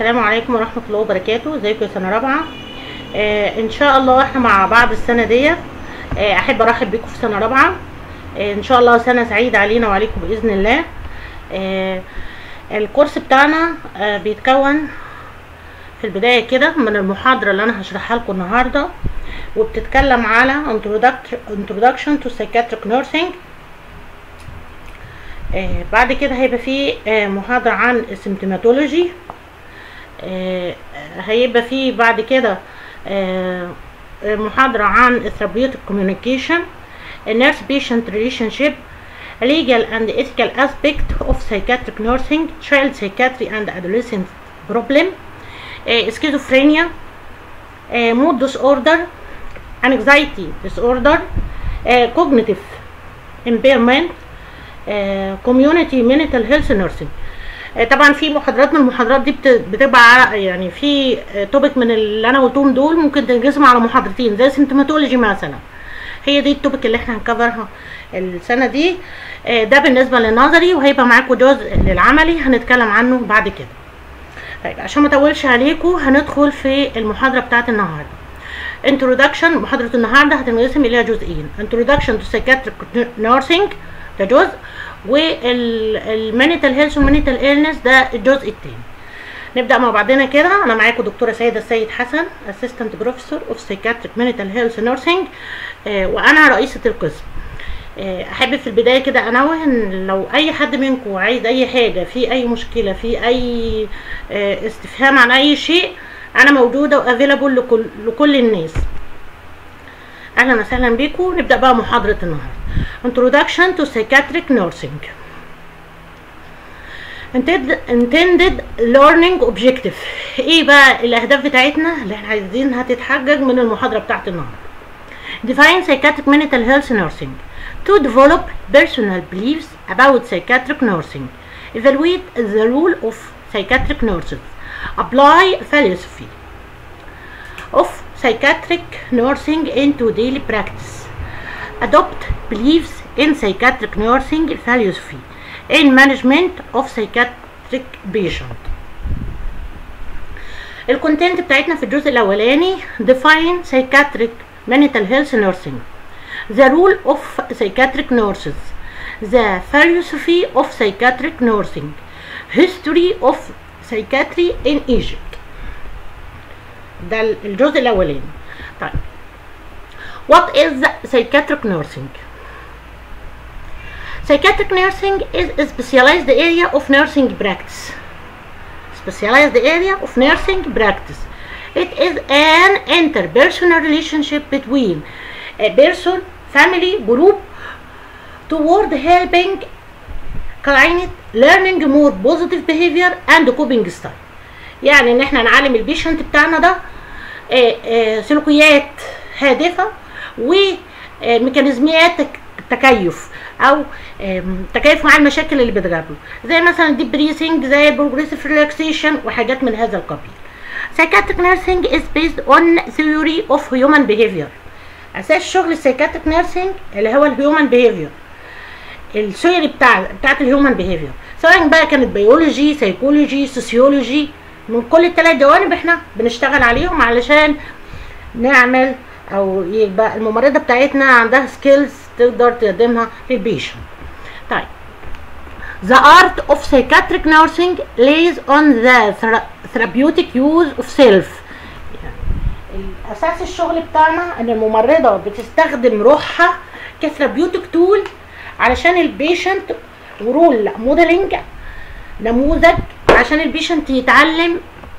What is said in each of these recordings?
السلام عليكم ورحمة الله وبركاته ازيكم يا سنة رابعة آه ان شاء الله احنا مع بعض السنة دي آه احب ارحب بكم في سنة رابعة آه ان شاء الله سنة سعيدة علينا وعليكم بإذن الله آه الكورس بتاعنا آه بيتكون في البداية كده من المحاضرة اللي انا هشرحها لكم النهاردة وبتتكلم على introduction to psychiatric nursing آه بعد كده هيبقى في آه محاضرة عن السيمتوماتولوجي آه هيبقى في بعد كده آه محاضرة عن الثيرابيوتيك كوميونيكيشن النيرس بيشنت ريليشن شيب legal and ethical aspect of psychiatric nursing child psychiatry and adolescent problem آه schizophrenia آه mood disorder anxiety disorder آه cognitive impairment كوميونتي منتال هيلث نيرسينج طبعا في محاضرات من المحاضرات دي بتبقى يعني في توبيك من اللي انا قلتهم دول ممكن تنقسم على محاضرتين زي سيمتوماتولوجي مثلا هي دي التوبيك اللي احنا هنكفرها السنه دي ده بالنسبه للنظري وهيبقى معاكم جزء للعملي هنتكلم عنه بعد كده طيب عشان ما اطولش عليكم هندخل في المحاضره بتاعت النهارده introduction محاضره النهارده هتنقسم الى جزئين introduction to psychiatric nursing ده جزء والمينيتال هيلث والمينيتال ايلنس ده الجزء الثاني نبدا مع بعضنا كده انا معاكم دكتوره سيده السيد حسن اسيستنت بروفيسور اوف سايكاتريك مينيتال هيلث نيرسينج وانا رئيسه القسم آه احب في البدايه كده انوه ان لو اي حد منكم عايز اي حاجه في اي مشكله في اي آه استفهام عن اي شيء انا موجوده وافيلابل لكل لكل الناس اهلا وسهلا بيكم نبدا بقى محاضره النهارده introduction to psychiatric nursing intended learning objective ايه بقى الاهداف بتاعتنا اللي احنا عايزينها تتحقق من المحاضره بتاعت النهارده define psychiatric mental health nursing to develop personal beliefs about psychiatric nursing evaluate the role of psychiatric nurses apply philosophy of psychiatric nursing into daily practice adopt beliefs in psychiatric nursing philosophy in management of psychiatric patient الكونتنت بتاعتنا في الجزء الاولاني define psychiatric mental health nursing the role of psychiatric nurses the philosophy of psychiatric nursing history of psychiatry in Egypt ده الجزء الاولاني طيب What is psychiatric nursing? Psychiatric nursing is a specialized area of nursing practice. Specialized area of nursing practice. It is an interpersonal relationship between a person, family, group toward helping client learning more positive behavior and coping style. يعني ان احنا نعلم البيشنت بتاعنا ده آآ آآ سلوكيات هادفه وميكانيزميات تكيف او تكيف مع المشاكل اللي بتقابله زي مثلا الديب بريسنج زي البروجريسيف ريلاكسيشن وحاجات من هذا القبيل psychiatric nursing is based on theory of human behavior اساس شغل السايكاتريك نيرسينج اللي هو الهيومن بيهيفير الثيوري بتاع بتاعت الهيومن بيهيفير سواء بقى كانت بيولوجي سيكولوجي سوسيولوجي من كل الثلاث جوانب احنا بنشتغل عليهم علشان نعمل او يبقى الممرضه بتاعتنا عندها سكيلز تقدر تقدمها للبيشنت طيب The art of psychiatric nursing lays on the therapeutic use of self يعني اساس الشغل بتاعنا ان الممرضه بتستخدم روحها كثيرابيوتيك تول علشان البيشنت ورول موديلنج نموذج عشان البيشنت يتعلم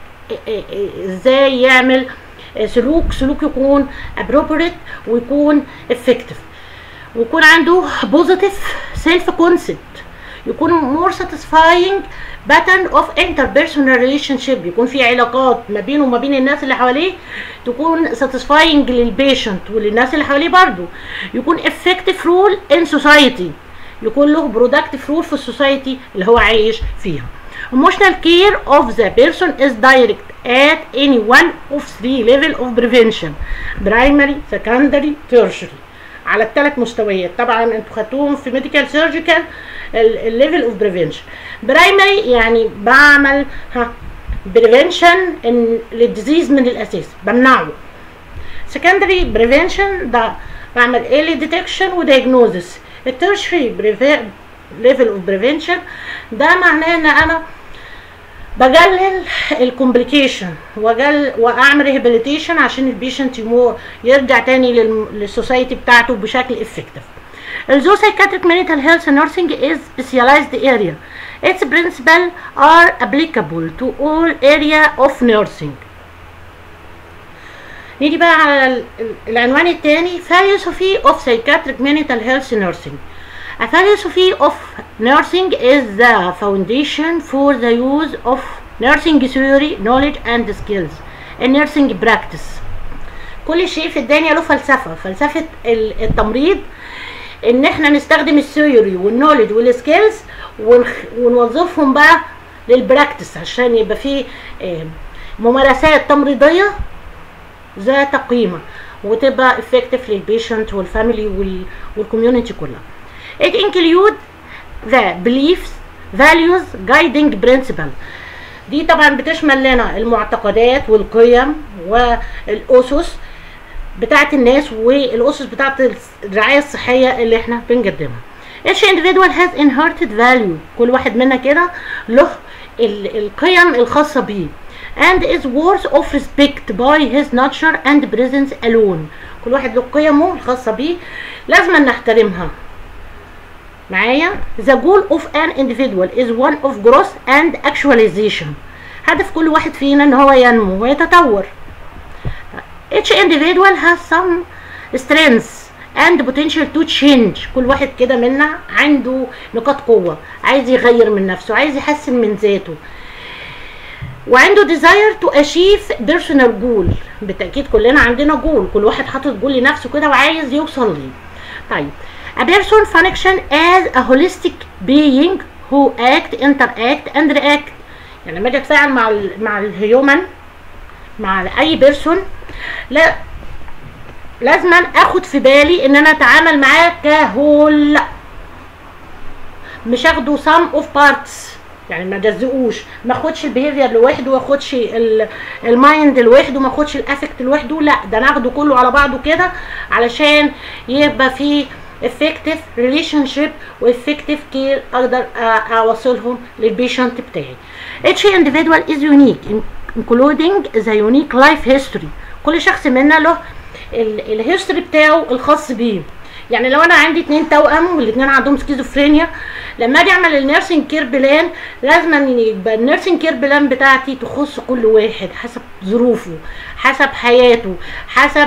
ازاي يعمل سلوك سلوك يكون appropriate ويكون effective ويكون عنده positive self concept يكون more satisfying pattern of interpersonal relationship يكون في علاقات ما بينه وما بين الناس اللي حواليه تكون satisfying للبيشنت وللناس اللي حواليه برضه يكون effective role in society يكون له productive role في السوسايتي اللي هو عايش فيها emotional care of the person is direct at any one of three level of prevention primary secondary tertiary على الثلاث مستويات طبعا انتوا خدتوهم في ميديكال سيرجيكال الليفل اوف بريفنشن برايمري يعني بعمل ها بريفنشن للديزيز من الاساس بمنعه secondary prevention ده بعمل early detection وديagnosis الترشري level of prevention ده معناه ان انا بقلل الكومبليكيشن واجل واعمل ريهابيليتيشن عشان البيشنت يرجع تاني للسوسايتي بتاعته بشكل افكتيف Although psychiatric mental health nursing is specialized area, its principles are applicable to all area of nursing. نيجي بقى على العنوان الثاني philosophy of psychiatric mental health nursing. A philosophy of nursing is the foundation for the use of nursing theory, knowledge and skills in nursing practice. كل شيء في الدنيا له فلسفة، فلسفة التمريض ان احنا نستخدم الثيوري والنولج والسكيلز ونوظفهم بقى للبراكتس عشان يبقى فيه ممارسات تمريضيه ذات قيمه وتبقى افكتيف للبيشنت والفاميلي والكوميونتي كلها. It include the beliefs, values, guiding principle. دي طبعا بتشمل لنا المعتقدات والقيم والاسس بتاعت الناس والاسس بتاعت الرعايه الصحيه اللي احنا بنقدمها. Each individual has inherited value كل واحد منا كده له القيم الخاصه بيه and is worth of respect by his nature and presence alone كل واحد له قيمه الخاصه بيه لازم نحترمها معايا the goal of an individual is one of growth and actualization هدف كل واحد فينا ان هو ينمو ويتطور each individual has some strengths and potential to change كل واحد كده منا عنده نقاط قوة عايز يغير من نفسه عايز يحسن من ذاته وعنده desire to achieve personal goal بالتأكيد كلنا عندنا جول كل واحد حاطط جول لنفسه كده وعايز يوصل ليه طيب a person function as a holistic being who act interact and react يعني لما اجي اتفاعل مع ال مع الهيومن مع اي بيرسون لا لازم اخد في بالي ان انا اتعامل معاه كهول مش اخده sum of parts يعني ما جزئوش ما اخدش البيهيفير لوحده ما اخدش المايند لوحده ما اخدش الافكت لوحده لا ده انا اخده كله على بعضه كده علشان يبقى فيه effective relationship وeffective care اقدر اوصلهم للبيشنت بتاعي each individual is unique including the unique life history كل شخص منا له الهيستوري بتاعه الخاص بيه يعني لو انا عندي اتنين توأم والاتنين عندهم سكيزوفرينيا لما اجي اعمل النيرسينج كير بلان لازم يبقى النيرسينج كير بلان بتاعتي تخص كل واحد حسب ظروفه حسب حياته حسب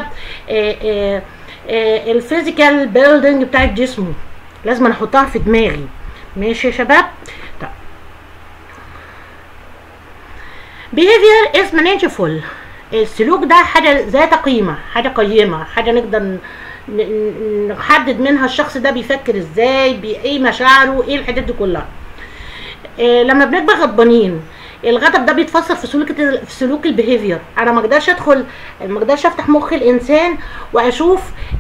الفيزيكال بيلدينج بتاعت جسمه لازم احطها في دماغي ماشي يا شباب طب behavior is manageable السلوك ده حاجة ذات قيمة حاجة قيمة حاجة نقدر نحدد منها الشخص ده بيفكر ازاي بايه مشاعره ايه الحاجات دي كلها إيه لما بنبقى غضبانين الغضب ده بيتفسر في سلوك في سلوك البيهيفير انا ما اقدرش ادخل ما اقدرش افتح مخ الانسان واشوف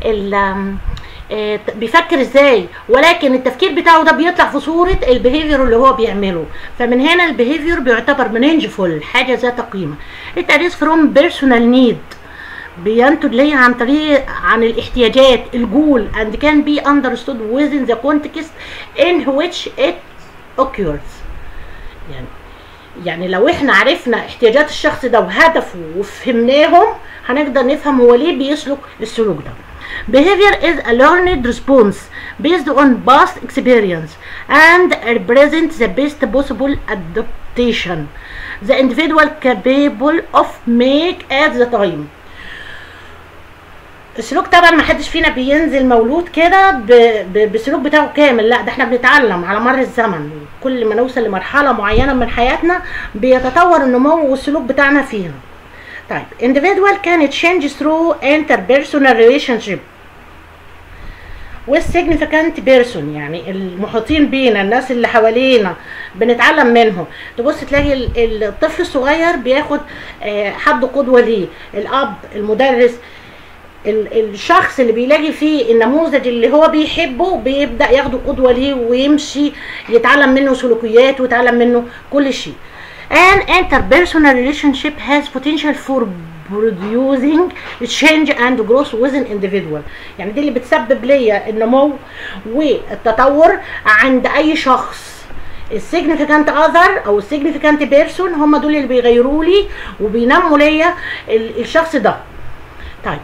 بيفكر ازاي ولكن التفكير بتاعه ده بيطلع في صوره البيهيفير اللي هو بيعمله فمن هنا البيهيفير بيعتبر منينجفول حاجه ذات قيمه it is from personal need بينتج لي عن طريق عن الاحتياجات الجول and can be understood within the context in which it occurs يعني يعني لو احنا عرفنا احتياجات الشخص ده وهدفه وفهمناهم هنقدر نفهم هو ليه بيسلك السلوك ده Behavior is a learned response based on past experience and represents the best possible adaptation the individual capable of make at the time السلوك طبعا ما حدش فينا بينزل مولود كده بالسلوك بتاعه كامل لا ده احنا بنتعلم على مر الزمن كل ما نوصل لمرحله معينه من حياتنا بيتطور النمو والسلوك بتاعنا فيها طيب individual can change through interpersonal relationship والسيجنيفيكانت بيرسون يعني المحيطين بينا الناس اللي حوالينا بنتعلم منهم تبص تلاقي الطفل الصغير بياخد حد قدوه ليه الاب المدرس الشخص اللي بيلاقي فيه النموذج اللي هو بيحبه بيبدا ياخده قدوه ليه ويمشي يتعلم منه سلوكيات ويتعلم منه كل شيء An interpersonal relationship has potential for producing change and growth within individual يعني دي اللي بتسبب ليا النمو والتطور عند اي شخص السيجنيفيكانت اذر او السيجنيفيكانت بيرسون هم دول اللي بيغيروا لي وبينموا ليا ال- الشخص ده طيب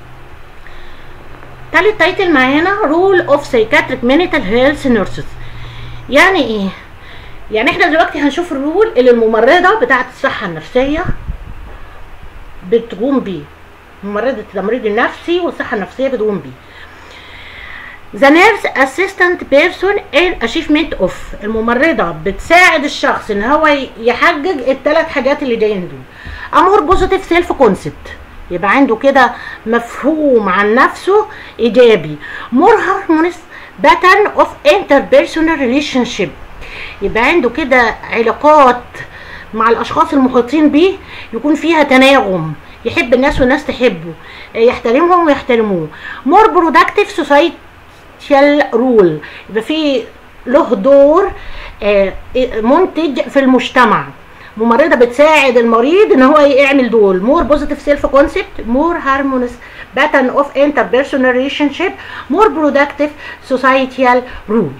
تالت تايتل معانا رول اوف سايكاتريك مينيتال هيلث نيرسز يعني ايه يعني احنا دلوقتي هنشوف الرول اللي الممرضه بتاعه الصحه النفسيه بتقوم بيه ممرضه التمريض النفسي والصحه النفسيه بتقوم بيه The nurse assistant person in achievement of الممرضة بتساعد الشخص ان هو ي- يحقق الثلاث حاجات اللي جايين دول امور بوزيتيف سيلف كونسبت يبقى عنده كده مفهوم عن نفسه ايجابي more harmonious pattern of interpersonal relationship يبقى عنده كده علاقات مع الاشخاص المحيطين بيه يكون فيها تناغم يحب الناس والناس تحبه يحترمهم ويحترموه more productive society social رول يبقى في له دور آه، منتج في المجتمع ممرضه بتساعد المريض ان هو يعمل دول مور بوزيتيف سيلف كونسبت مور هارمونيس باترن اوف انتربيرسونال ريليشن شيب مور برودكتيف سوسايتيال رول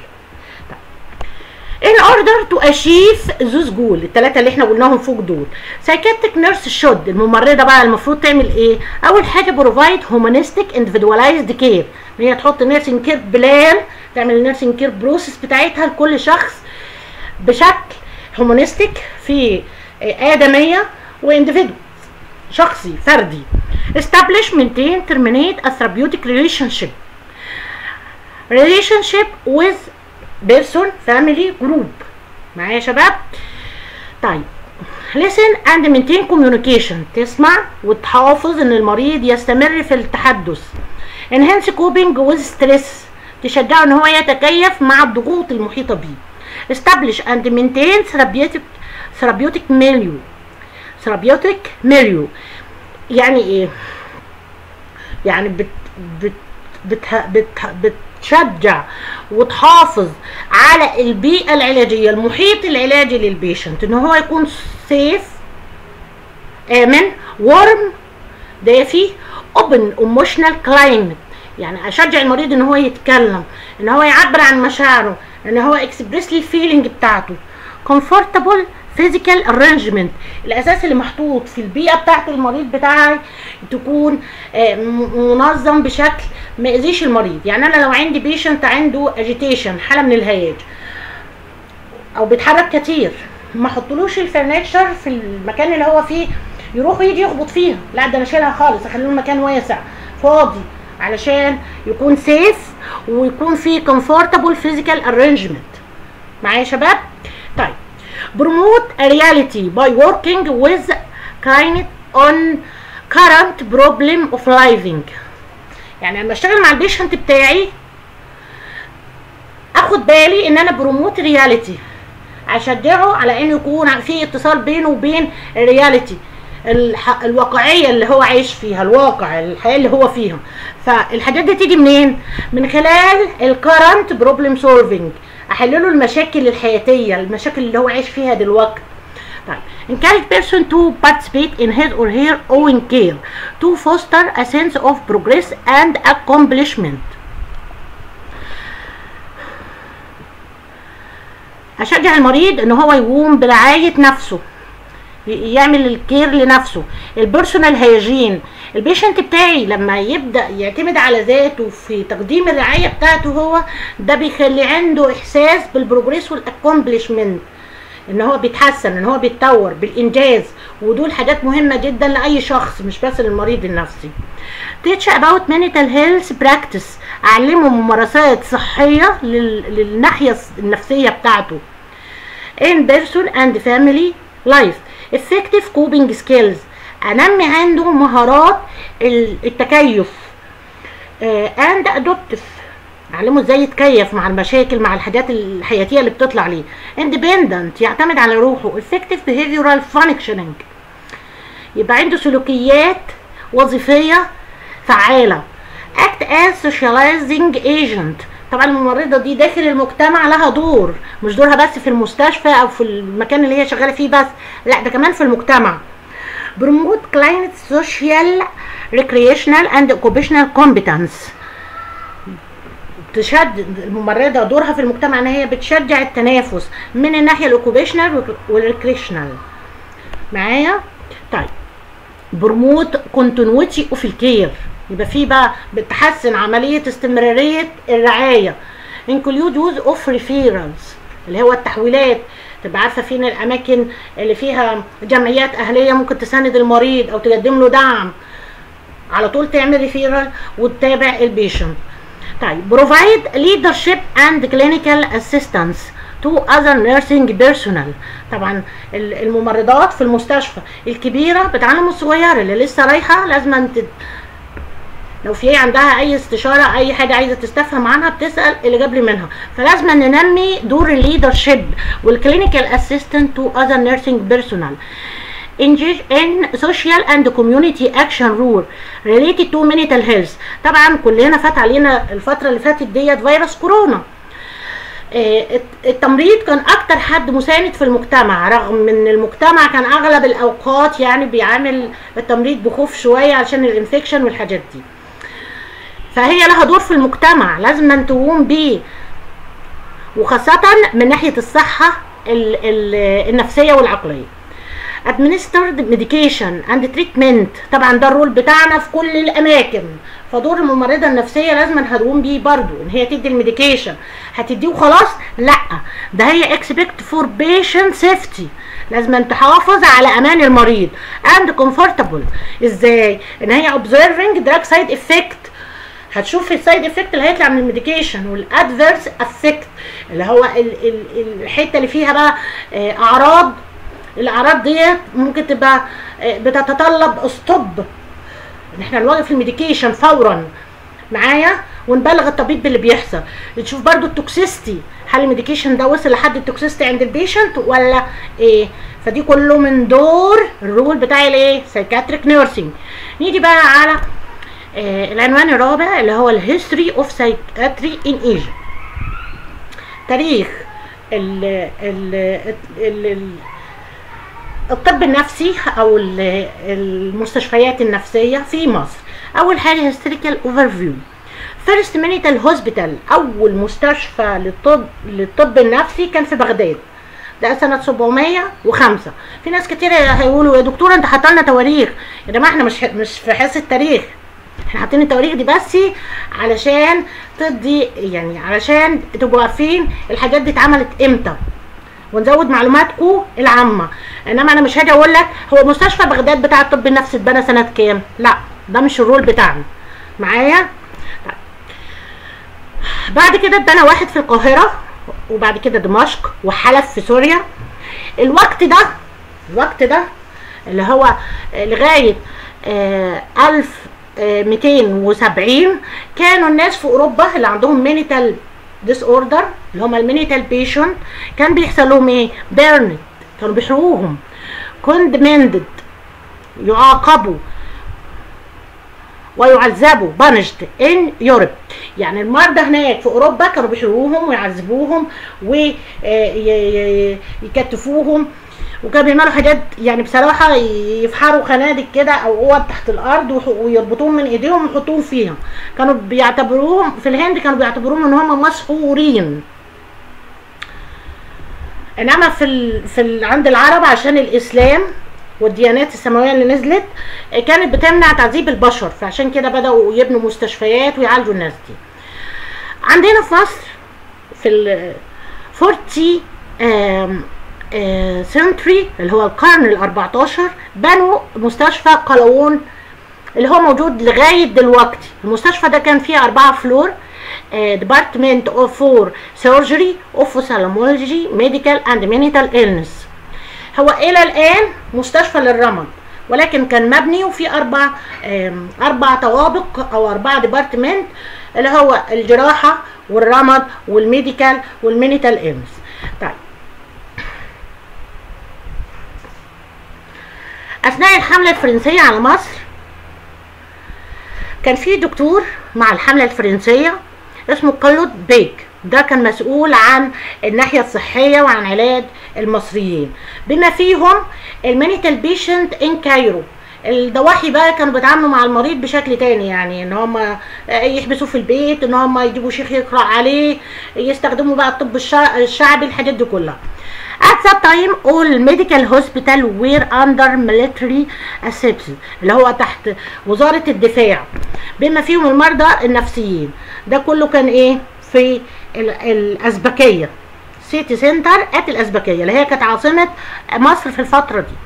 in order to achieve those goal الثلاثه اللي احنا قلناهم فوق دول psychiatric nurse should الممرضه بقى المفروض تعمل ايه اول حاجه provide humanistic individualized care ان هي تحط nursing care بلان تعمل nursing care process بتاعتها لكل شخص بشكل هومانيستيك في آدمية واندفيدو شخصي فردي establish maintain terminate a therapeutic relationship relationship with person family group معايا يا شباب طيب listen and maintain communication تسمع وتحافظ ان المريض يستمر في التحدث enhance coping with stress تشجعه ان هو يتكيف مع الضغوط المحيطة بيه establish and maintain therapeutic therapeutic milieu therapeutic milieu يعني ايه يعني بت بت بت بت بتشجع وتحافظ على البيئة العلاجية المحيط العلاجي للبيشنت ان هو يكون سيف آمن ورم دافي open emotional climate يعني اشجع المريض ان هو يتكلم ان هو يعبر عن مشاعره ان هو اكسبريس لي الفيلينج بتاعته comfortable physical arrangement الاساس اللي محطوط في البيئه بتاعت المريض بتاعي تكون آه، م- منظم بشكل ما يأذيش المريض يعني انا لو عندي بيشنت عنده اجيتيشن حاله من الهياج او بيتحرك كتير ما احطلوش الفرنتشر في المكان اللي هو فيه يروح ويجي يخبط فيها لا ده انا اشيلها خالص اخليه المكان واسع فاضي علشان يكون سيف ويكون فيه comfortable physical arrangement معايا يا شباب طيب promote a reality by working with kind on current problem of living يعني لما اشتغل مع البيشنت بتاعي اخد بالي ان انا بروموت رياليتي اشجعه على انه يكون في اتصال بينه وبين الرياليتي الح... الواقعيه اللي هو عايش فيها الواقع الحياه اللي هو فيها فالحاجات دي تيجي منين من خلال الكرنت بروبلم سولفينج احل له المشاكل الحياتيه المشاكل اللي هو عايش فيها دلوقتي طيب encourage person to participate in his or her own care to foster a sense of progress and accomplishment اشجع المريض ان هو يقوم برعايه نفسه ي- يعمل الكير لنفسه البيرسونال هيجين البيشنت بتاعي لما يبدا يعتمد على ذاته في تقديم الرعايه بتاعته هو ده بيخلي عنده احساس بالبروجريس والاكومبلشمنت ان هو بيتحسن ان هو بيتطور بالانجاز ودول حاجات مهمه جدا لاي شخص مش بس للمريض النفسي teach about mental health practice اعلمه ممارسات صحيه لل... للناحيه النفسيه بتاعته in person and family life effective coping skills انمي عنده مهارات ال- التكيف آه، and adaptive اعلمه ازاي يتكيف مع المشاكل مع الحاجات الحياتيه اللي بتطلع ليه independent يعتمد على روحه effective behavioral functioning يبقى عنده سلوكيات وظيفيه فعاله act as socializing agent طبعا الممرضه دي داخل المجتمع لها دور مش دورها بس في المستشفى او في المكان اللي هي شغاله فيه بس لا ده كمان في المجتمع promote client social recreational and occupational competence تشد الممرضه دورها في المجتمع ان هي بتشجع التنافس من الناحيه الاوكوبيشنال والريكريشنال معايا طيب بروموت كونتينيوتي اوف الكير يبقى في بقى بتحسن عمليه استمراريه الرعايه انكلود يوز اوف ريفيرالز اللي هو التحويلات تبقى عارفه فين الاماكن اللي فيها جمعيات اهليه ممكن تساند المريض او تقدم له دعم على طول تعمل ريفيرال وتتابع البيشنت طيب provide leadership and clinical assistance to other nursing personnel طبعا الممرضات في المستشفى الكبيره بتعلم الصغيره اللي لسه رايحه لازم انت لو في عندها اي استشاره اي حاجه عايزه تستفهم عنها بتسال اللي جاب لي منها فلازم ننمي دور الليدرشيب والكلينيكال اسيستنت تو اذر نيرسينج بيرسونال engage in social and community action rule related to mental health طبعا كلنا فات علينا الفتره اللي فاتت ديت فيروس كورونا التمريض كان اكتر حد مساند في المجتمع رغم ان المجتمع كان اغلب الاوقات يعني بيعامل التمريض بخوف شويه عشان الانفكشن والحاجات دي فهي لها دور في المجتمع لازم أن تقوم بيه وخاصة من ناحية الصحة ال ال النفسية والعقلية administered medication and treatment طبعا ده الرول بتاعنا في كل الاماكن فدور الممرضه النفسيه لازم هتقوم بيه برضو ان هي تدي الميديكيشن هتديه وخلاص لا ده هي اكسبكت فور بيشنت سيفتي لازم أن تحافظ على امان المريض and comfortable ازاي ان هي observing drug side effect هتشوف السايد افكت اللي هيطلع من الميديكيشن والادفيرس افكت اللي هو ال ال الحته اللي فيها بقى اعراض الاعراض ديت ممكن تبقى بتتطلب ستوب ان احنا نوقف الميديكيشن فورا معايا ونبلغ الطبيب باللي بيحصل نشوف برضو التوكسيستي هل الميديكيشن ده وصل لحد التوكسيستي عند البيشنت ولا ايه فدي كله من دور الرول بتاع الايه سايكاتريك نيرسينج نيجي بقى على آه العنوان الرابع اللي هو الهيستوري اوف سايكاتري ان ايجيبت تاريخ ال ال ال ال الطب النفسي او المستشفيات النفسيه في مصر اول حاجه هيستوريكال اوفر فيو فيرست مينيتال هوسبيتال اول مستشفى للطب للطب النفسي كان في بغداد ده سنة 705 في ناس كتير هيقولوا يا دكتور انت حاطط لنا تواريخ يا جماعه احنا مش مش في حصه تاريخ احنا حاطين التواريخ دي بس علشان تدي يعني علشان تبقوا عارفين الحاجات دي اتعملت امتى ونزود معلوماتكم العامه انما انا مش هاجي اقول لك هو مستشفى بغداد بتاع الطب النفسي اتبنى سنه كام لا ده مش الرول بتاعنا معايا طيب. بعد كده اتبنى واحد في القاهره وبعد كده دمشق وحلب في سوريا الوقت ده الوقت ده اللي هو لغايه آه 1270 كانوا الناس في اوروبا اللي عندهم مينيتال ديس اوردر اللي هم المينيتال بيشنت كان بيحصل لهم ايه؟ بيرنت كانوا بيحرقوهم كوندمندد يعاقبوا ويعذبوا بانشد ان يوروب يعني المرضى هناك في اوروبا كانوا بيحرقوهم ويعذبوهم ويكتفوهم وكانوا بيعملوا حاجات يعني بصراحه يفحروا خنادق كده او اوض تحت الارض ويربطوهم من ايديهم ويحطوهم فيها كانوا بيعتبروهم في الهند كانوا بيعتبروهم ان هم مسحورين انما في ال... في ال... عند العرب عشان الاسلام والديانات السماويه اللي نزلت كانت بتمنع تعذيب البشر فعشان كده بداوا يبنوا مستشفيات ويعالجوا الناس دي عندنا في مصر في ال 40 سنتري اللي هو القرن ال 14 بنوا مستشفى قلاوون اللي هو موجود لغايه دلوقتي المستشفى ده كان فيه أربعة فلور ديبارتمنت اوف فور سيرجري اوفوثالمولوجي ميديكال اند مينيتال إلنس هو الى الان مستشفى للرمد ولكن كان مبني وفي اربع اربع طوابق او اربع ديبارتمنت اللي هو الجراحه والرمد والميديكال والمينيتال إلنس طيب اثناء الحمله الفرنسيه على مصر كان في دكتور مع الحمله الفرنسيه اسمه كالود بيك ده كان مسؤول عن الناحية الصحية وعن علاج المصريين بما فيهم المينيتال بيشنت ان كايرو الضواحي بقى كانوا بيتعاملوا مع المريض بشكل تاني يعني ان هم يحبسوه في البيت ان هم يجيبوا شيخ يقرا عليه يستخدموا بقى الطب الشع- الشعبي الحاجات دي كلها At that time all medical hospital were under military assistance اللي هو تحت وزارة الدفاع بما فيهم المرضى النفسيين ده كله كان ايه في ال- الأزبكية سيتي سنتر ات الأزبكية اللي هي كانت عاصمة مصر في الفترة دي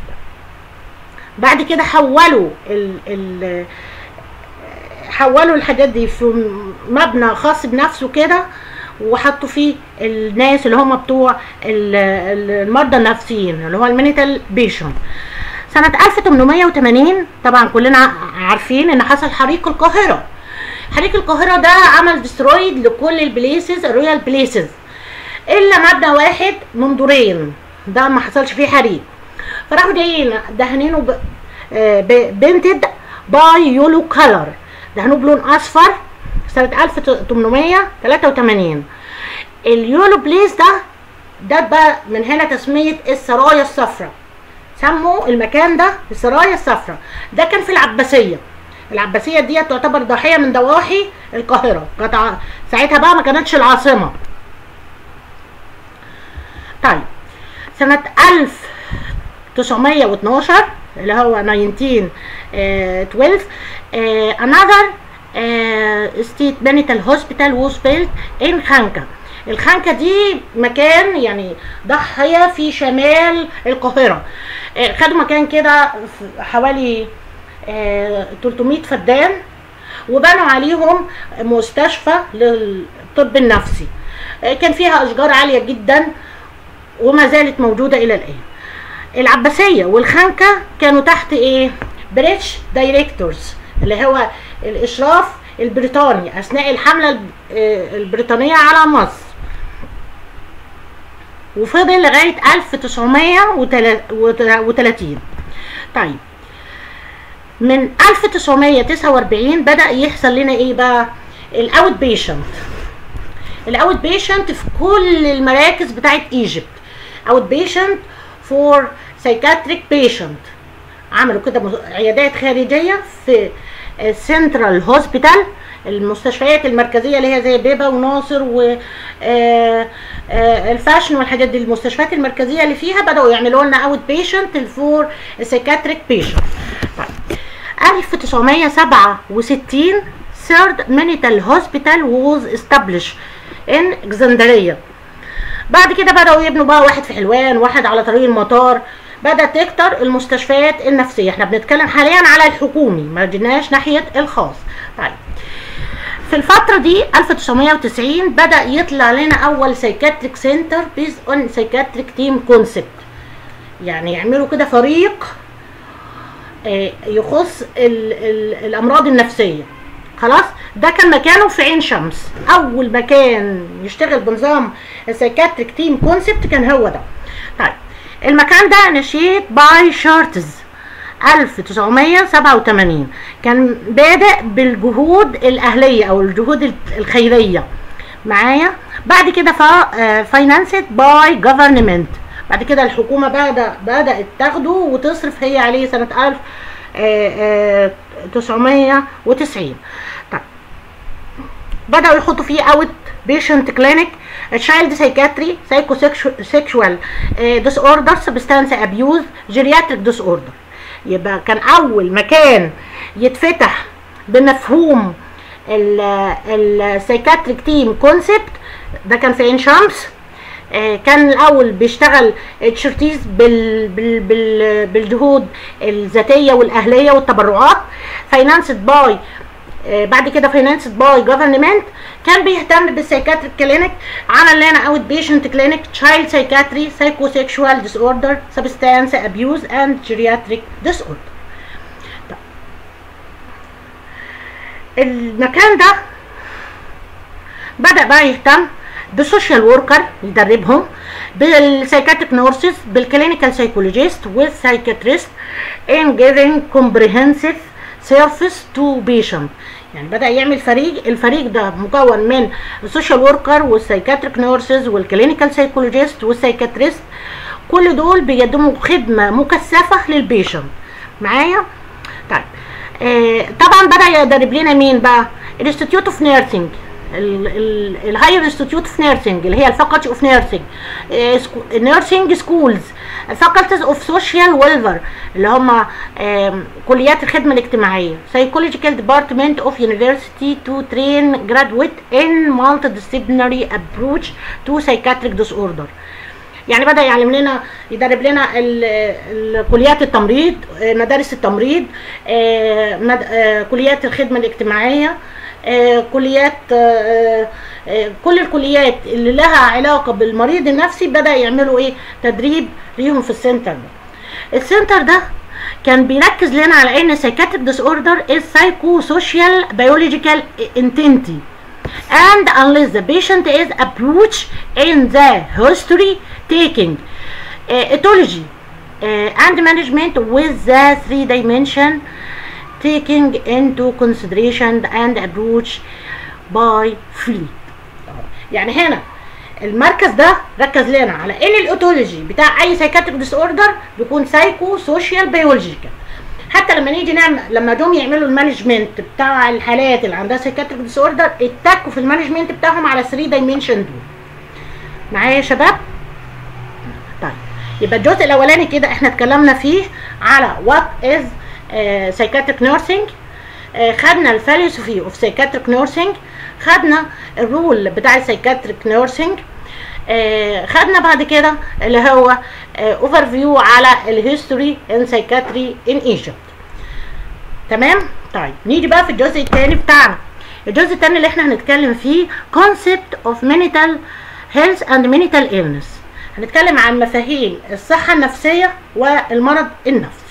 بعد كده حولوا ال ال حولوا الحاجات دي في مبنى خاص بنفسه كده وحطوا فيه الناس اللي هم بتوع ال- ال- المرضى النفسيين اللي هو المينيتال بيشن سنة 1880 طبعا كلنا ع- عارفين ان حصل حريق القاهرة حريق القاهرة ده عمل ديسترويد لكل البليسز الرويال بليسز الا مبنى واحد من دورين ده ما حصلش فيه حريق فراحوا جايين دهنينه ب... آه، ب... بنتد باي يولو كلر دهنوه بلون اصفر سنة 1883 اليولو بليس ده ده بقى من هنا تسمية السرايا الصفراء سموا المكان ده السرايا الصفراء ده كان في العباسية العباسية دي تعتبر ضاحية من ضواحي القاهرة كانت ع- ساعتها بقى ما كانتش العاصمة طيب سنة 1912 اللي هو 1912 آه، another آه، state mental hospital was built in خانكا الخانكة دي مكان يعني ضاحية في شمال القاهرة آه، خدوا مكان كده في حوالي آه، 300 فدان وبنوا عليهم مستشفى للطب النفسي آه، كان فيها اشجار عاليه جدا وما زالت موجوده الى الان العباسيه والخانكه كانوا تحت ايه بريتش دايركتورز اللي هو الاشراف البريطاني اثناء الحمله الب- آه، البريطانيه على مصر وفضل لغايه 1930 طيب من 1949 بدأ يحصل لنا ايه بقى الاوت بيشنت الاوت بيشنت في كل المراكز بتاعت ايجيبت اوت بيشنت فور سايكاتريك بيشنت عملوا كده مس- عيادات خارجيه في سنترال هوسبيتال المستشفيات المركزيه اللي هي زي بيبا وناصر و آه، آه، الفاشن والحاجات دي المستشفيات المركزيه اللي فيها بداوا يعملوا لنا اوت بيشنت فور سايكاتريك بيشنت طيب 1967 third mental hospital was established in Alexandria بعد كده بدأوا يبنوا بقى واحد في حلوان واحد على طريق المطار بدأت تكتر المستشفيات النفسية احنا بنتكلم حاليا على الحكومي ما جيناش ناحية الخاص طيب في الفترة دي 1990 بدأ يطلع لنا أول سايكاتريك سنتر بيز اون سايكاتريك تيم كونسبت يعني يعملوا كده فريق آه، يخص ال ال الامراض النفسيه خلاص ده كان مكانه في عين شمس اول مكان يشتغل بنظام السايكاتريك تيم كونسبت كان هو ده طيب المكان ده نشيت باي شارتز 1987 كان بادئ بالجهود الاهليه او الجهود الخيريه معايا بعد كده فاينانسد باي جفرمنت بعد كده الحكومه بدأ بدأت تاخده وتصرف هي عليه سنه 1990 طيب بدأوا يحطوا فيه اوت بيشنت كلينيك تشايلد سايكاتري سايكو سيكشوال ديس اوردر سبستانس ابيوز جيرياتريك ديس اوردر يبقى كان اول مكان يتفتح بمفهوم السايكاتريك تيم كونسبت ده كان في عين شمس آه، كان الاول بيشتغل تشرتيز بال بال بال بالجهود الذاتيه والاهليه والتبرعات فاينانسد باي بعد كده فاينانسد باي جفرمنت كان بيهتم بالسايكاتريك كلينيك عمل لنا اوت بيشنت كلينيك تشايلد سايكاتري سايكو سيكشوال ديس اوردر سبستانس ابيوز اند جيرياتريك ديس اوردر المكان ده بدأ بقى يهتم بالسوشيال وركر يدربهم بالسايكاتريك نورسز بالكلينيكال سايكولوجيست والسايكاتريست in giving comprehensive service to patient يعني بدا يعمل فريق الفريق ده مكون من السوشيال وركر والسايكاتريك نيرسز والكلينيكال سايكولوجيست والسايكاتريست كل دول بيقدموا خدمه مكثفه للبيشنت معايا طيب آه طبعا بدا يدرب لنا مين بقى الانستيتيوت اوف نيرسينج الهاير انستيتيوت اوف نيرسينج اللي هي الفاكولتي اوف نيرسينج نيرسينج سكولز فاكولتيز اوف سوشيال ويلفر اللي هم كليات الخدمه الاجتماعيه سايكولوجيكال ديبارتمنت اوف يونيفرسيتي تو ترين جرادويت ان مالتي ديسيبلينري ابروتش تو سايكاتريك ديس اوردر يعني بدا يعلم لنا يدرب لنا كليات التمريض مدارس التمريض كليات الخدمه الاجتماعيه كليات كل الكليات اللي لها علاقه بالمريض النفسي بدا يعملوا ايه تدريب ليهم في السنتر ده السنتر ده كان بيركز لنا على ان psychiatric disorder is psychosocial biological entity and unless the patient is approached in the history taking uh, ethology uh, and management with the three dimension taking into consideration and approach by fleet يعني هنا المركز ده ركز لنا على ان الاوتولوجي بتاع اي سايكاتريك ديس اوردر بيكون سايكو سوشيال بيولوجيكال حتى لما نيجي نعمل لما جم يعملوا المانجمنت بتاع الحالات اللي عندها سايكاتريك ديس اوردر اتكوا في المانجمنت بتاعهم على 3 دايمنشن دول معايا يا شباب طيب يبقى الجزء الاولاني كده احنا اتكلمنا فيه على وات از سايكاتريك نيرسينج خدنا الفلسفي اوف سايكاتريك نيرسينج خدنا الرول بتاع السايكاتريك نيرسينج آه خدنا بعد كده اللي هو اوفر آه فيو على الهيستوري ان سايكاتري ان ايجيبت تمام طيب نيجي بقى في الجزء الثاني بتاعنا الجزء الثاني اللي احنا هنتكلم فيه concept of mental health and mental illness هنتكلم عن مفاهيم الصحة النفسية والمرض النفسي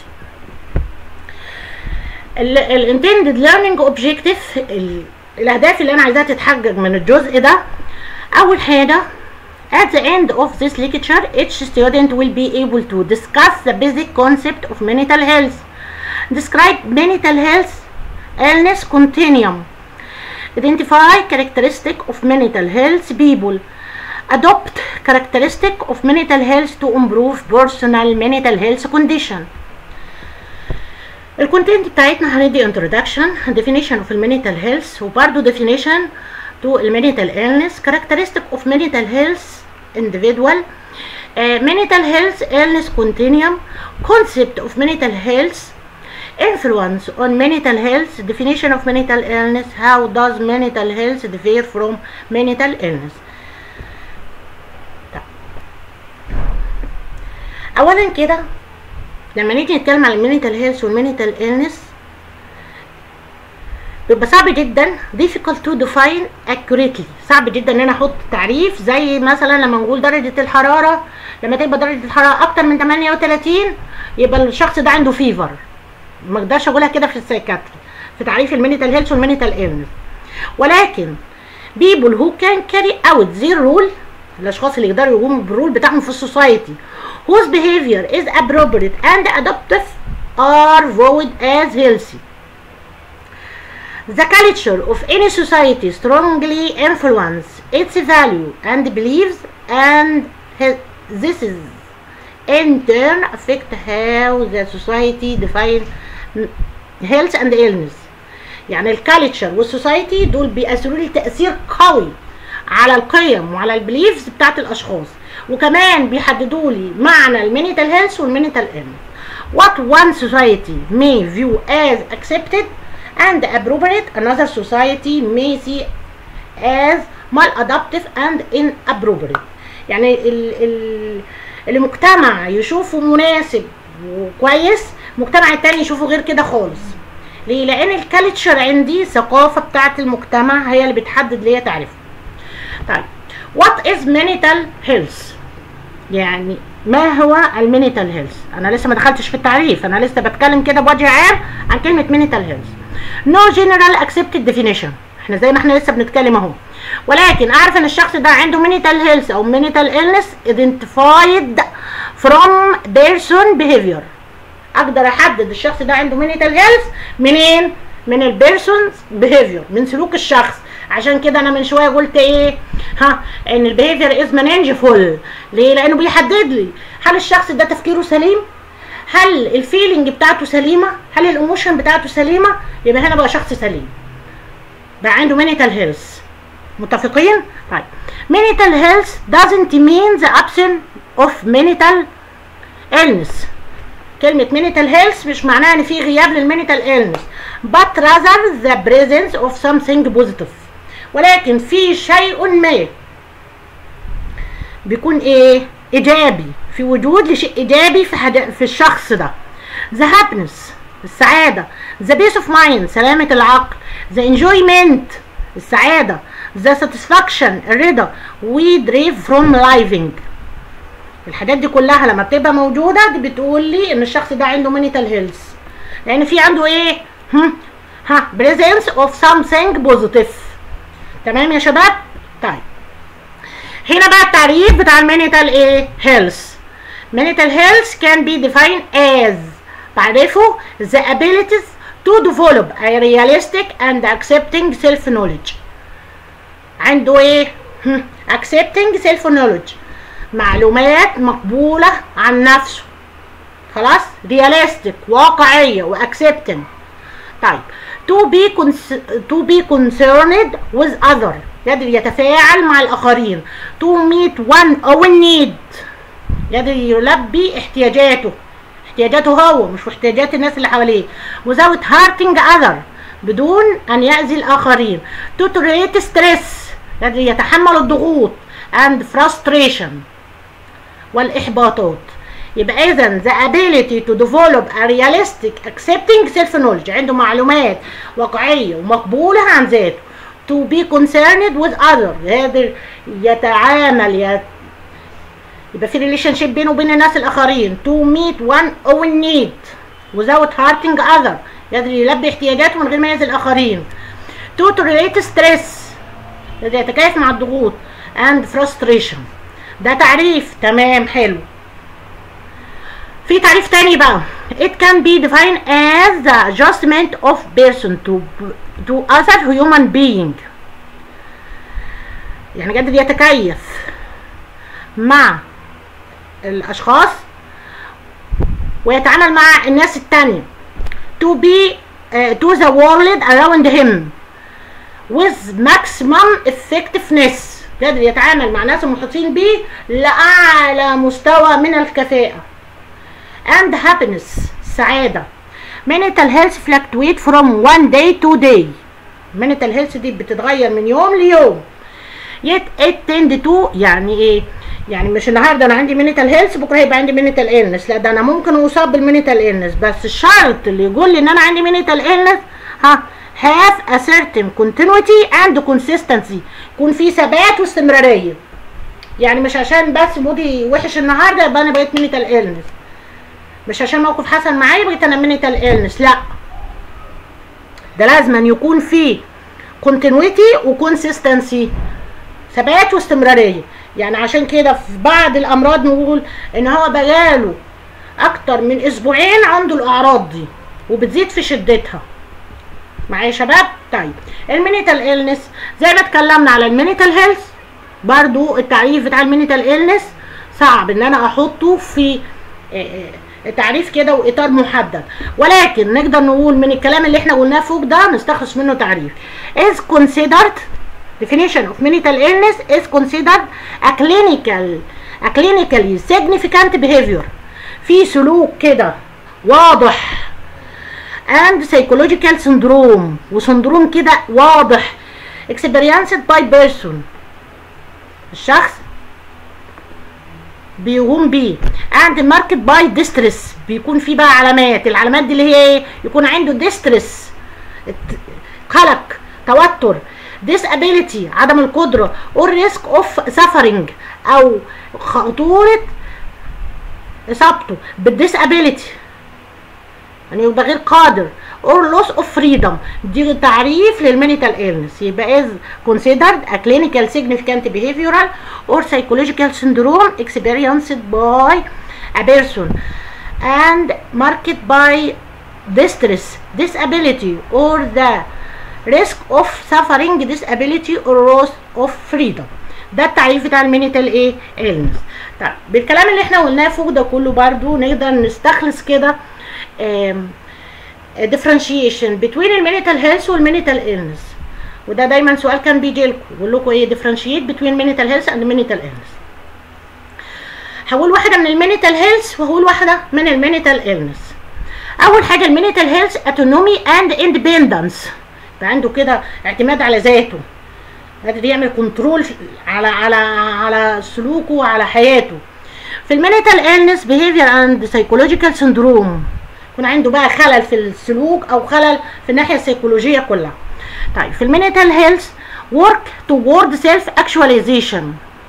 الانتندد ليرنينج اوبجيكتيف الاهداف اللي انا عايزاها تتحقق من الجزء ده اول حاجه At the end of this lecture, each student will be able to discuss the basic concept of mental health, describe mental health illness continuum, identify characteristic of mental health people, adopt characteristic of mental health to improve personal mental health condition. الكونتنت بتاعتنا هندي introduction definition of mental health وبرضه definition to mental illness characteristic of mental health individual uh, mental health illness continuum concept of mental health influence on mental health definition of mental illness how does mental health differ from mental illness اولا كده لما نيجي نتكلم على المينيتال هيلث والمينيتال illness بيبقى صعب جدا difficult to define accurately صعب جدا ان انا احط تعريف زي مثلا لما نقول درجة الحرارة لما تبقى درجة الحرارة اكتر من 38 يبقى الشخص ده عنده فيفر ما اقدرش اقولها كده في السايكاتري في تعريف المينيتال هيلث والمينيتال illness ولكن people who can carry out their role الاشخاص اللي يقدروا يقوموا بالرول بتاعهم في السوسايتي whose behavior is appropriate and adaptive are viewed as healthy The culture of any society strongly influence its value and beliefs and this is in turn affect how the society define health and illness يعني الكالتشر والسوسايتي دول بيأثروا لي تأثير قوي على القيم وعلى البليفز بتاعت الأشخاص وكمان بيحددوا لي معنى المينيتال هيلث والمينيتال illness what one society may view as accepted and appropriate another society may see as maladaptive and inappropriate يعني ال ال المجتمع يشوفه مناسب وكويس المجتمع التاني يشوفه غير كده خالص ليه لان الكالتشر عندي الثقافه بتاعت المجتمع هي اللي بتحدد ليا تعريفه طيب what is mental health يعني ما هو المينيتال هيلث انا لسه ما دخلتش في التعريف انا لسه بتكلم كده بوجه عام عن كلمه مينيتال هيلث no general accepted definition احنا زي ما احنا لسه بنتكلم اهو ولكن اعرف ان الشخص ده عنده mental health او mental illness identified from person behavior اقدر احدد الشخص ده عنده mental health منين من البيرسونز بيهيفير من سلوك الشخص عشان كده انا من شويه قلت ايه ها ان البيهيفير از مانجفول ليه لانه بيحدد لي هل الشخص ده تفكيره سليم هل الفيلينج بتاعته سليمه هل الايموشن بتاعته سليمه يبقى هنا بقى شخص سليم بقى عنده مينيتال هيلث متفقين طيب mental health doesn't mean the absence of mental illness كلمة mental health مش معناها ان في غياب للمينيتال illness but rather the presence of something positive ولكن في شيء ما بيكون ايه ايجابي في وجود لشيء ايجابي في حد... في الشخص ده the happiness السعادة the peace of mind سلامة العقل the enjoyment السعادة the satisfaction الرضا we drive from living الحاجات دي كلها لما بتبقى موجودة دي بتقول لي ان الشخص ده عنده mental health لان في عنده ايه هم ها presence of something positive تمام يا شباب طيب هنا بقى التعريف بتاع المينيتال ايه health mental health can be defined as تعرفه the abilities to develop a realistic and accepting self knowledge عنده ايه هم، accepting self knowledge معلومات مقبولة عن نفسه خلاص realistic واقعية واكسبتنج طيب to be cons- to be concerned with other يقدر يتفاعل مع الآخرين to meet one own need يقدر يلبي احتياجاته احتياجاته هو مش احتياجات الناس اللي حواليه without hurting other بدون أن يأذي الآخرين to tolerate stress يقدر يتحمل الضغوط and frustration والإحباطات يبقى إذا the ability to develop a realistic accepting self knowledge عنده معلومات واقعية ومقبولة عن ذاته to be concerned with other يقدر يتعامل يت... يبقى في ريليشن شيب بينه وبين الناس الآخرين to meet one own need without hurting other يقدر يلبي احتياجاته من غير ما يأذي الآخرين to tolerate stress يقدر يتكيف مع الضغوط and frustration ده تعريف تمام حلو في تعريف تاني بقى it can be defined as the adjustment of person to to other human being يعني قادر يتكيف مع الاشخاص ويتعامل مع الناس التانية to be uh, to the world around him with maximum effectiveness قادر يتعامل مع الناس المحيطين به لأعلى مستوى من الكفاءة and happiness سعادة mental health fluctuate from one day to day mental health دي بتتغير من يوم ليوم yet it tend to يعني ايه يعني مش النهارده انا عندي mental health بكره هيبقى عندي mental illness لا ده انا ممكن اصاب بالمينيتال illness بس الشرط اللي يقول لي ان انا عندي mental illness ها have a certain continuity and consistency يكون في ثبات واستمراريه يعني مش عشان بس مودي وحش النهارده يبقى انا بقيت mental illness مش عشان موقف حصل معايا بقيت انا منتال ايلنس لا ده لازم أن يكون في continuity وكونسيستنسي ثبات واستمراريه يعني عشان كده في بعض الامراض نقول ان هو بقاله اكتر من اسبوعين عنده الاعراض دي وبتزيد في شدتها معايا يا شباب طيب المينيتال ايلنس زي ما اتكلمنا على المينيتال هيلث برضو التعريف بتاع المينيتال ايلنس صعب ان انا احطه في تعريف كده واطار محدد ولكن نقدر نقول من الكلام اللي احنا قلناه فوق ده نستخلص منه تعريف is considered definition of mental illness is considered a clinical a clinically significant behavior في سلوك كده واضح and psychological syndrome وسندروم كده واضح experienced by person الشخص بيقوم بيه and marked by distress بيكون في بقى علامات العلامات دي اللي هي ايه يكون عنده distress قلق توتر disability عدم القدرة or risk of suffering او خطورة اصابته بالديسابيليتي يعني يبقى غير قادر or loss of freedom دي تعريف للمينيتال illness يبقى is considered a clinical significant behavioral or psychological syndrome experienced by a person and marked by distress disability or the risk of suffering disability or loss of freedom ده التعريف بتاع المينيتال ايه illness طيب بالكلام اللي احنا قلناه فوق ده كله برضو نقدر نستخلص كده آم، differentiation between المينيتال هيلث والمينيتال illness وده دايما سؤال كان بيجي لكم يقول لكم ايه differentiate between mental health and mental illness هقول واحدة من المينيتال هيلث وهقول واحدة من المينيتال illness أول حاجة المينيتال هيلث autonomy and independence يبقى عنده كده اعتماد على ذاته قادر يعمل كنترول على على على سلوكه وعلى حياته في المينيتال illness behavior and psychological syndrome يكون عنده بقى خلل في السلوك او خلل في الناحيه السيكولوجيه كلها طيب في المينيتال هيلث work toward self actualization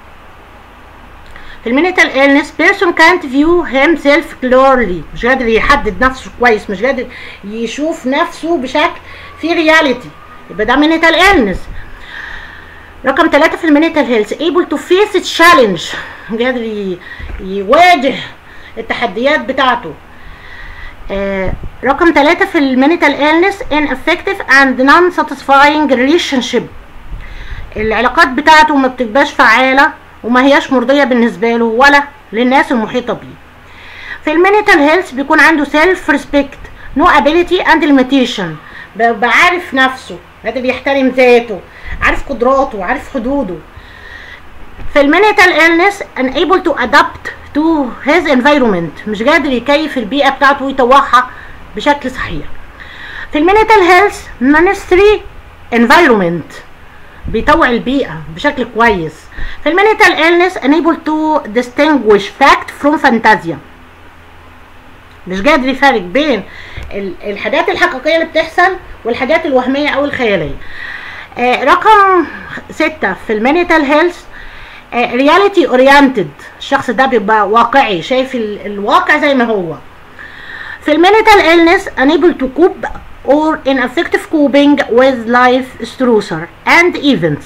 في المينيتال illness person can't view himself clearly مش قادر يحدد نفسه كويس مش قادر يشوف نفسه بشكل في رياليتي يبقى ده مينيتال illness رقم ثلاثة في المينيتال هيلث able to face a challenge قادر ي- يواجه التحديات بتاعته آه، رقم ثلاثة في المينيتال illness ineffective and non-satisfying relationship العلاقات بتاعته ما بتبقاش فعالة وما هياش مرضية بالنسبة له ولا للناس المحيطة بيه في المينيتال هيلث بيكون عنده سيلف ريسبكت نو ابيليتي اند ليميتيشن بيبقى عارف نفسه قادر يحترم ذاته عارف قدراته عارف حدوده في المينيتال illness unable to adapt to his environment مش قادر يكيف البيئة بتاعته ويطوعها بشكل صحيح في المينيتال هيلث necessary environment بيطوع البيئة بشكل كويس في المينيتال illness unable to distinguish fact from fantasia مش قادر يفرق بين ال- الحاجات الحقيقية اللي بتحصل والحاجات الوهمية أو الخيالية آه، رقم ستة في المينيتال هيلث رياليتي اورينتد الشخص ده بيبقى واقعي شايف ال- الواقع زي ما هو في المينيتال illness unable to cope or ineffective coping with life stressor and events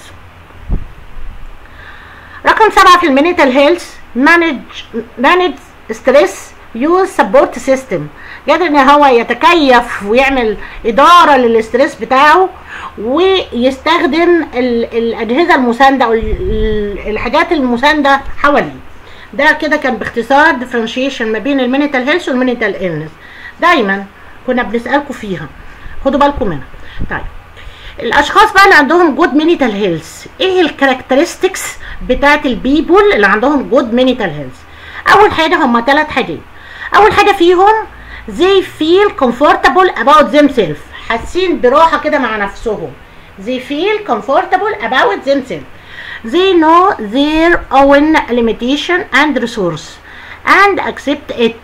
رقم سبعة في المينيتال هيلث manage manage stress use support system قادر ان هو يتكيف ويعمل اداره للاسترس بتاعه ويستخدم ال- الاجهزه المسانده او ال- ال- الحاجات المسانده حواليه ده كده كان باختصار differentiation ما بين المينيتال هيلث والمينيتال illness دايما كنا بنسالكم فيها خدوا بالكم منها طيب الاشخاص بقى اللي عندهم جود مينيتال هيلث ايه الكاركترستكس بتاعت البيبول اللي عندهم جود مينيتال هيلث اول حاجه هم ثلاث حاجات اول حاجه فيهم they feel comfortable about themselves حاسين براحه كده مع نفسهم they feel comfortable about themselves they know their own limitation and resource and accept it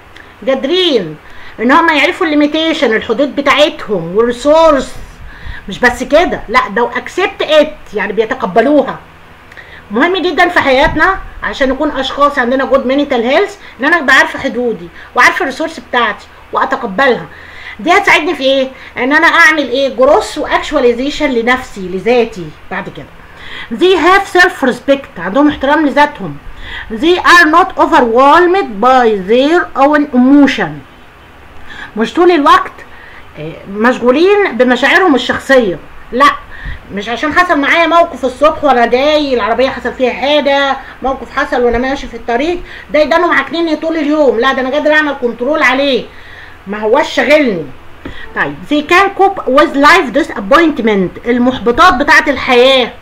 قادرين ان هم يعرفوا الليميتيشن الحدود بتاعتهم والريسورس مش بس كده لا ده اكسبت ات يعني بيتقبلوها مهم جدا في حياتنا عشان نكون اشخاص عندنا جود مينيتال هيلث ان انا ابقى عارفه حدودي وعارفه الريسورس بتاعتي واتقبلها دي هتساعدني في ايه ان انا اعمل ايه جروس واكشواليزيشن لنفسي لذاتي بعد كده they have self respect عندهم احترام لذاتهم they are not overwhelmed by their own emotion مش طول الوقت آه، مشغولين بمشاعرهم الشخصيه لا مش عشان حصل معايا موقف الصبح وانا جاي العربيه حصل فيها حاجه موقف حصل وانا ماشي في الطريق ده يدانوا معاكنيني طول اليوم لا ده انا قادر اعمل كنترول عليه ما هواش شاغلني طيب they can cope with life disappointment المحبطات بتاعه الحياه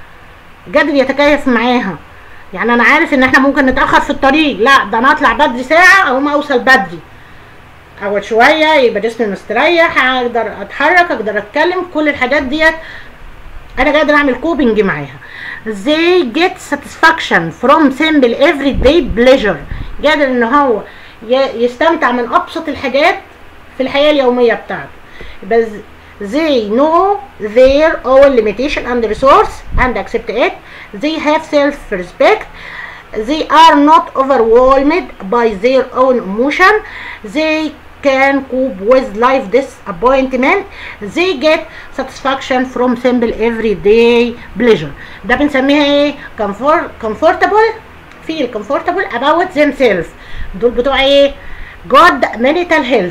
قادر يتكيف معاها يعني انا عارف ان احنا ممكن نتاخر في الطريق لا ده انا اطلع بدري ساعه او ما اوصل بدري اقعد شويه يبقى جسمي مستريح اقدر اتحرك اقدر اتكلم كل الحاجات ديت انا قادر اعمل كوبنج معاها they get satisfaction from simple everyday pleasure قادر ان هو ي- يستمتع من ابسط الحاجات في الحياه اليوميه بتاعته بس they know their own limitation and resource and accept it they have self-respect they are not overwhelmed by their own emotion they can cope with life disappointment they get satisfaction from simple everyday pleasure ده بنسميها ايه comfort, comfortable feel comfortable about themselves دول بتوع ايه good mental health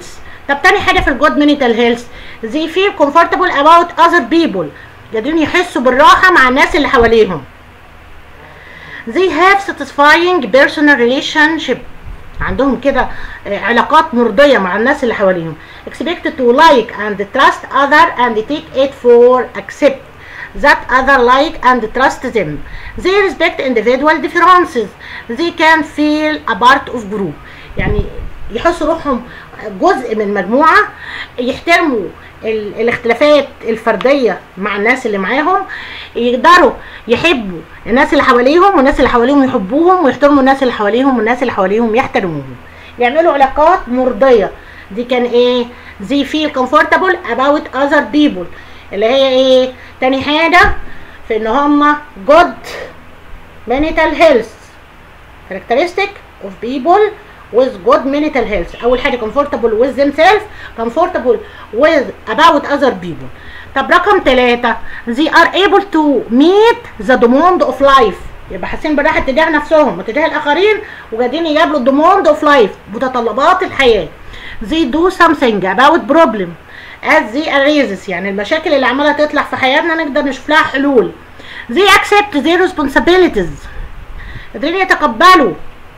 طب تاني حاجه في الجود mental health they feel comfortable about other people قادرين يحسوا بالراحه مع الناس اللي حواليهم they have satisfying personal relationship عندهم كده آه، علاقات مرضية مع الناس اللي حواليهم expect to like and trust other and take it for accept that other like and trust them they respect individual differences they can feel a part of group يعني يحسوا روحهم جزء من مجموعة يحترموا ال- الاختلافات الفردية مع الناس اللي معاهم يقدروا يحبوا الناس اللي حواليهم والناس اللي حواليهم يحبوهم ويحترموا الناس اللي حواليهم والناس اللي حواليهم يحترموهم يعملوا علاقات مرضية دي كان ايه they feel comfortable about other people اللي هي ايه تاني حاجة في ان هما good mental health characteristic of people with good mental health اول حاجه comfortable with themselves comfortable with about other people طب رقم ثلاثة they are able to meet the demand of life يبقى حاسين براحة تجاه نفسهم وتجاه الآخرين وقاعدين يقابلوا demand of life متطلبات الحياة they do something about problem as they arises يعني المشاكل اللي عمالة تطلع في حياتنا نقدر نشوف لها حلول they accept their responsibilities قادرين يتقبلوا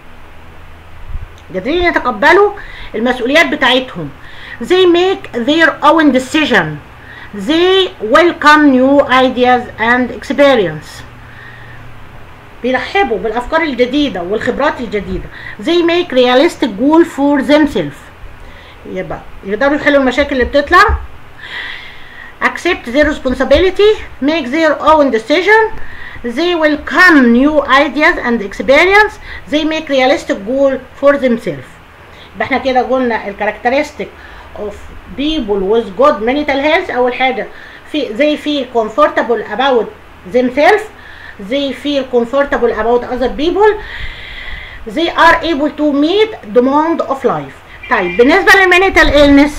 قادرين يتقبلوا المسؤوليات بتاعتهم they make their own decision they welcome new ideas and experience بيرحبوا بالافكار الجديده والخبرات الجديده they make realistic goal for themselves يبقى يقدروا يحلوا المشاكل اللي بتطلع accept their responsibility make their own decision they welcome new ideas and experience they make realistic goal for themselves يبقى احنا كده قلنا الكاركترستيك of people with good mental health اول حاجه في they feel comfortable about themselves they feel comfortable about other people they are able to meet demand of life طيب بالنسبه للمنتال illness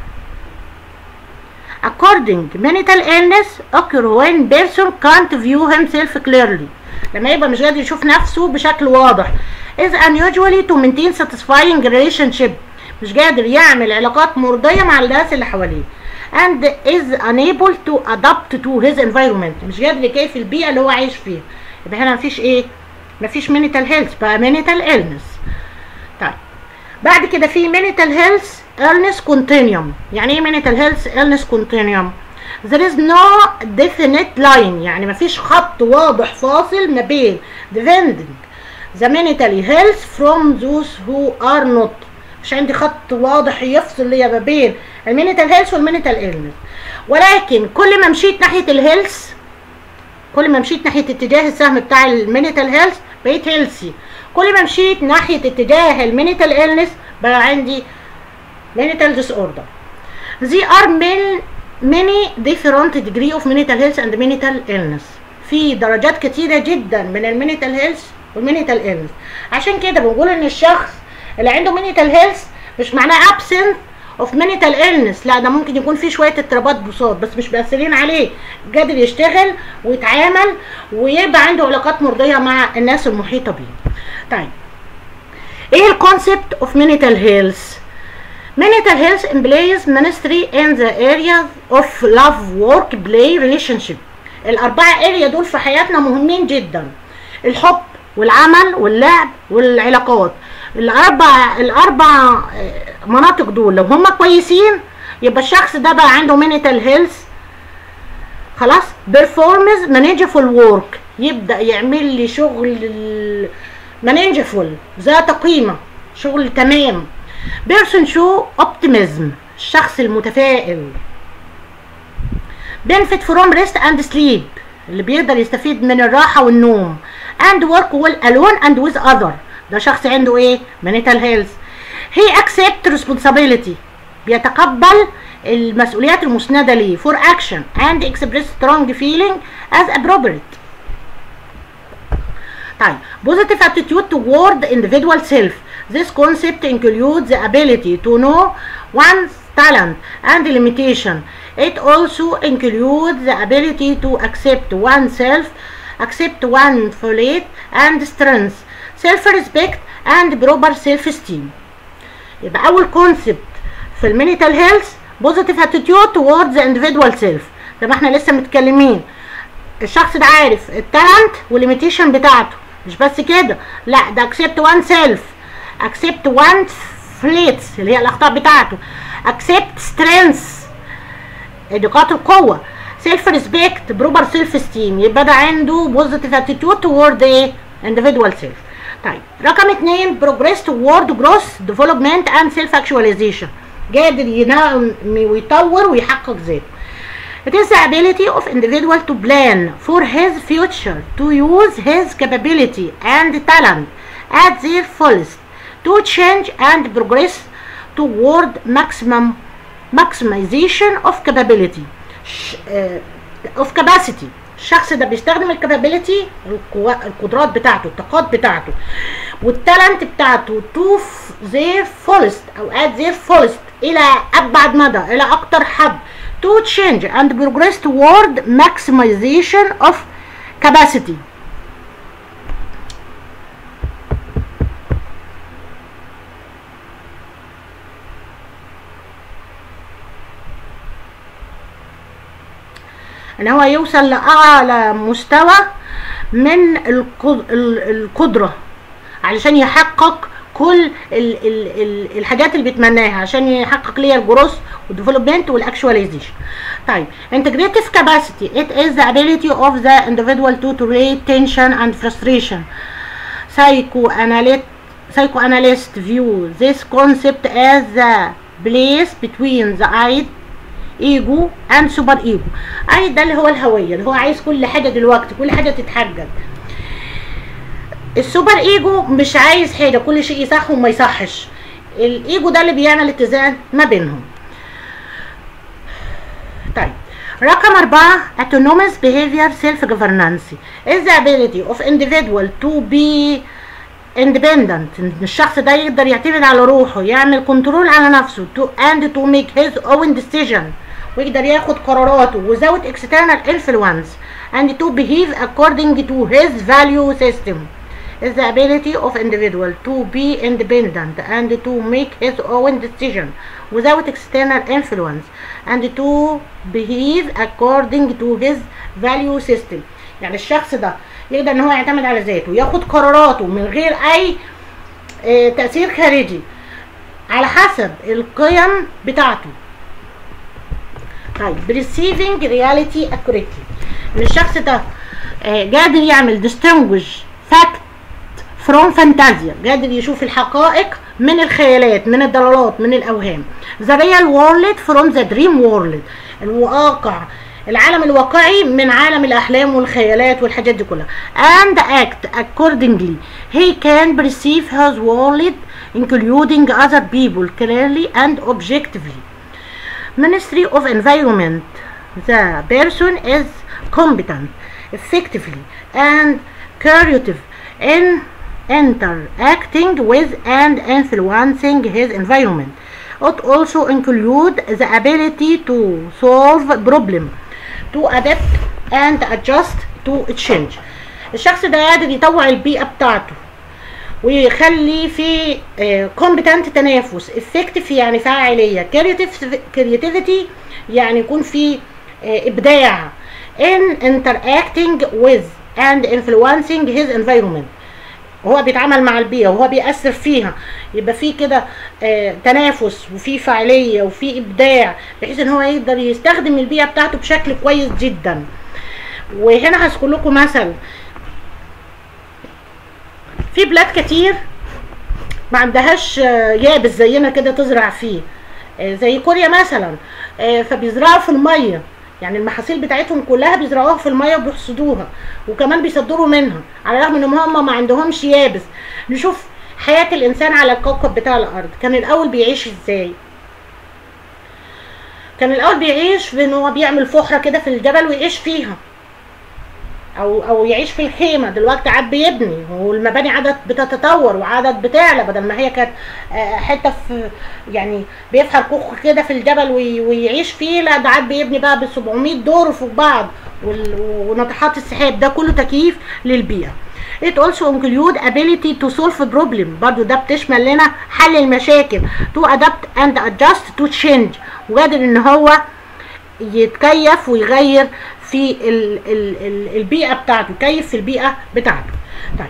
according mental illness occur when person can't view himself clearly لما يبقى مش قادر يشوف نفسه بشكل واضح is unusually to maintain satisfying relationship مش قادر يعمل علاقات مرضية مع الناس اللي حواليه and is unable to adapt to his environment مش قادر يكيف البيئة اللي هو عايش فيها يبقى هنا مفيش ايه مفيش mental health بقى mental illness طيب بعد كده في mental health illness continuum يعني ايه mental health illness continuum there is no definite line يعني مفيش خط واضح فاصل ما بين defending the mental health from those who are not مش عندي خط واضح يفصل ليا ما بين المينيتال هيلث والمينيتال ايلنس ولكن كل ما مشيت ناحيه الهيلث كل ما مشيت ناحيه اتجاه السهم بتاع المينيتال هيلث بقيت هيلثي كل ما مشيت ناحيه اتجاه المينيتال ايلنس بقى عندي mental disorder they are many many different degree of mental health and mental illness في درجات كتيرة جدا من المينيتال هيلث والمينيتال illness عشان كده بنقول ان الشخص اللي عنده mental health مش معناه absent of mental illness لا ده ممكن يكون فيه شوية اضطرابات بساط بس مش مأثرين عليه قادر يشتغل ويتعامل ويبقى عنده علاقات مرضية مع الناس المحيطة بيه طيب ايه الكونسبت اوف mental health mental health implies ministry in the areas of love work play relationship الاربعه اريا دول في حياتنا مهمين جدا الحب والعمل واللعب والعلاقات الاربع الاربع مناطق دول لو هم كويسين يبقى الشخص ده بقى عنده mental health خلاص performs manageable work يبدا يعمل لي شغل manageable ذات قيمه شغل تمام بيرسون شو اوبتيميزم الشخص المتفائل benefit from rest and sleep اللي بيقدر يستفيد من الراحة والنوم and work well alone and with other ده شخص عنده ايه mental health he accept responsibility بيتقبل المسؤوليات المسندة ليه for action and express strong feeling as appropriate طيب positive attitude toward individual self This concept includes the ability to know one's talent and limitation. It also includes the ability to accept oneself, accept one's faults and strengths, self-respect and proper self-esteem. يبقى أول concept في المينيتال هيلث بوزيتيف اتيتيود توورد ذا individual سيلف زي ما احنا لسه متكلمين الشخص ده عارف التالنت والليميتيشن بتاعته مش بس كده لا ده اكسبت وان سيلف اكسبت وان فليتس اللي هي الاخطاء بتاعته اكسبت سترينث نقاط القوه سيلف ريسبكت بروبر سيلف ستيم يبقى ده عنده بوزيتيف اتيتيود توورد ايه individual سيلف طيب رقم اتنين بروجريس توورد جروث ديفلوبمنت اند سيلف اكشواليزيشن قادر ينام ويطور ويحقق ذاته It is the ability of individual to plan for his future, to use his capability and talent at their fullest, to change and progress toward maximum maximization of capability ش- آه، of capacity الشخص ده بيستخدم الكابابيلتي القدرات بتاعته الطاقات بتاعته والتالنت بتاعته to f- their fullest او at their fullest الى ابعد مدى الى اكتر حد to change and progress toward maximization of capacity ان هو يوصل لاعلى مستوى من القد- ال- القدره علشان يحقق كل ال ال ال الحاجات اللي بيتمناها عشان يحقق ليها الجروث والديفلوبمنت والاكشواليزيشن طيب integrative capacity it is the ability of the individual to tolerate tension and frustration psychoanalyst psychoanalyst view this concept as the place between the id ايجو اند سوبر ايجو اي ده اللي هو الهويه اللي هو عايز كل حاجه دلوقتي كل حاجه تتحجج السوبر ايجو مش عايز حاجه كل شيء يصح وما يصحش الايجو ده اللي بيعمل اتزان ما بينهم طيب رقم أربعة autonomous behavior self governance is the ability of individual to be independent ان الشخص ده يقدر يعتمد على روحه يعمل كنترول على نفسه to and to make his own decision ويقدر ياخد قراراته without external influence and to behave according to his value system is the ability of individual to be independent and to make his own decision without external influence and to behave according to his value system يعني الشخص ده يقدر ان هو يعتمد على ذاته ياخد قراراته من غير اي آه، تأثير خارجي على حسب القيم بتاعته طيب receiving reality accurately ان الشخص ده آه، قادر يعمل distinguish fact from fantasia قادر يشوف الحقائق من الخيالات من الضلالات من الاوهام the real world from the dream world الواقع العالم الواقعي من عالم الاحلام والخيالات والحاجات دي كلها and act accordingly he can perceive his world including other people clearly and objectively Ministry of Environment the person is competent effectively and creative in interacting with and influencing his environment it also include the ability to solve problem to adapt and adjust to change الشخص ده قادر يطوع البيئة بتاعته ويخلي في كومبتنت تنافس افكتيف يعني فاعليه كرياتيفيتي يعني يكون في آه، ابداع in interacting with and influencing his environment وهو بيتعامل مع البيئه وهو بيأثر فيها يبقى في كده آه، تنافس وفي فاعليه وفي ابداع بحيث ان هو يقدر يستخدم البيئه بتاعته بشكل كويس جدا وهنا هذكر لكم مثل في بلاد كتير ما عندهاش آه، يابس زينا كده تزرع فيه آه، زي كوريا مثلا آه، فبيزرعوا في الميه يعني المحاصيل بتاعتهم كلها بيزرعوها في الميه وبيحصدوها وكمان بيصدروا منها على الرغم ان هم ما عندهمش يابس نشوف حياة الانسان على الكوكب بتاع الارض كان الاول بيعيش ازاي كان الاول بيعيش في ان هو بيعمل فحرة كده في الجبل ويعيش فيها او او يعيش في الخيمه دلوقتي عاد بيبني والمباني عادت بتتطور وعادت بتعلى بدل ما هي كانت آه، حته في يعني بيفحر كوخ كده في الجبل وي- ويعيش فيه لا ده عاد بيبني بقى ب 700 دور فوق بعض وال- وناطحات السحاب ده كله تكييف للبيئه it also include ability to solve problem برضو ده بتشمل لنا حل المشاكل to adapt and adjust to change وقادر ان هو يتكيف ويغير في ال ال ال البيئة بتاعته يكيف في البيئة بتاعته طيب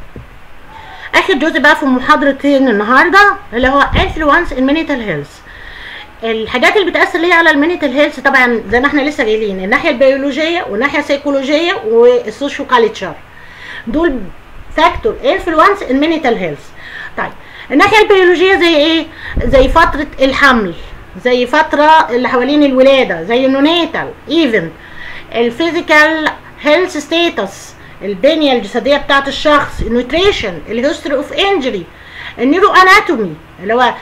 اخر جزء بقى في محاضرتين النهارده اللي هو influence in mental health الحاجات اللي بتاثر ليا على المينيتال هيلث طبعا زي ما احنا لسه قايلين الناحيه البيولوجيه والناحيه السيكولوجيه والسوشيو كالتشر دول فاكتور انفلونس ان مينيتال هيلث طيب الناحيه البيولوجيه زي ايه زي فتره الحمل زي فتره اللي حوالين الولاده زي النونيتال ايفن الفيزيكال هيلث ستاتس البنيه الجسديه بتاعت الشخص النيوتريشن الهيستوري اوف انجري النيورو اناتومي اللي هو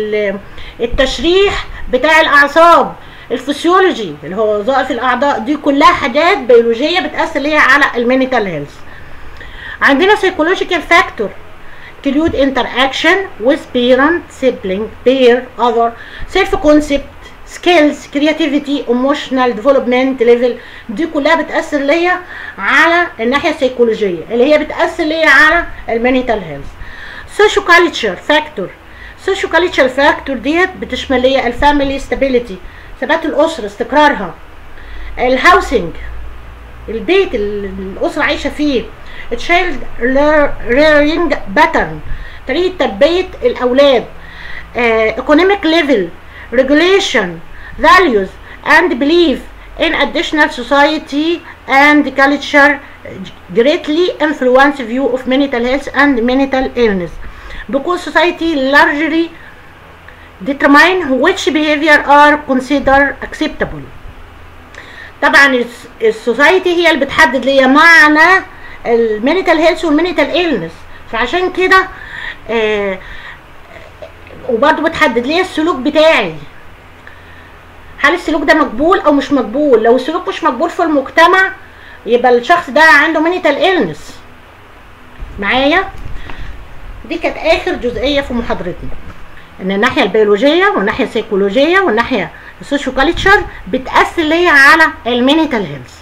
التشريح بتاع الاعصاب الفسيولوجي اللي هو وظائف الاعضاء دي كلها حاجات بيولوجيه بتاثر ليها على المينيتال هيلث عندنا psychological factor include interaction with parent, sibling, peer, other, self-concept, skills, creativity, emotional development level دي كلها بتأثر ليا على الناحية السيكولوجية اللي هي بتأثر ليا على المينيتال هيلث social culture factor social culture factor ديت بتشمل ليا الفاميلي stability ثبات الأسرة استقرارها الهاوسنج البيت اللي الأسرة عايشة فيه child rearing pattern طريقة تربية الأولاد uh, economic level regulation values and belief in additional society and culture greatly influence view of mental health and mental illness because society largely determine which behavior are considered acceptable طبعا السوسايتي هي اللي بتحدد ليا معنى المينيتال هيلث والمينيتال إلنس فعشان كده آه وبرضه بتحدد لي السلوك بتاعي هل السلوك ده مقبول او مش مقبول لو السلوك مش مقبول في المجتمع يبقى الشخص ده عنده مينيتال إلنس معايا دي كانت اخر جزئيه في محاضرتنا ان الناحيه البيولوجيه والناحيه السيكولوجيه والناحيه السوشيو كالتشر بتاثر ليا على المينيتال هيلث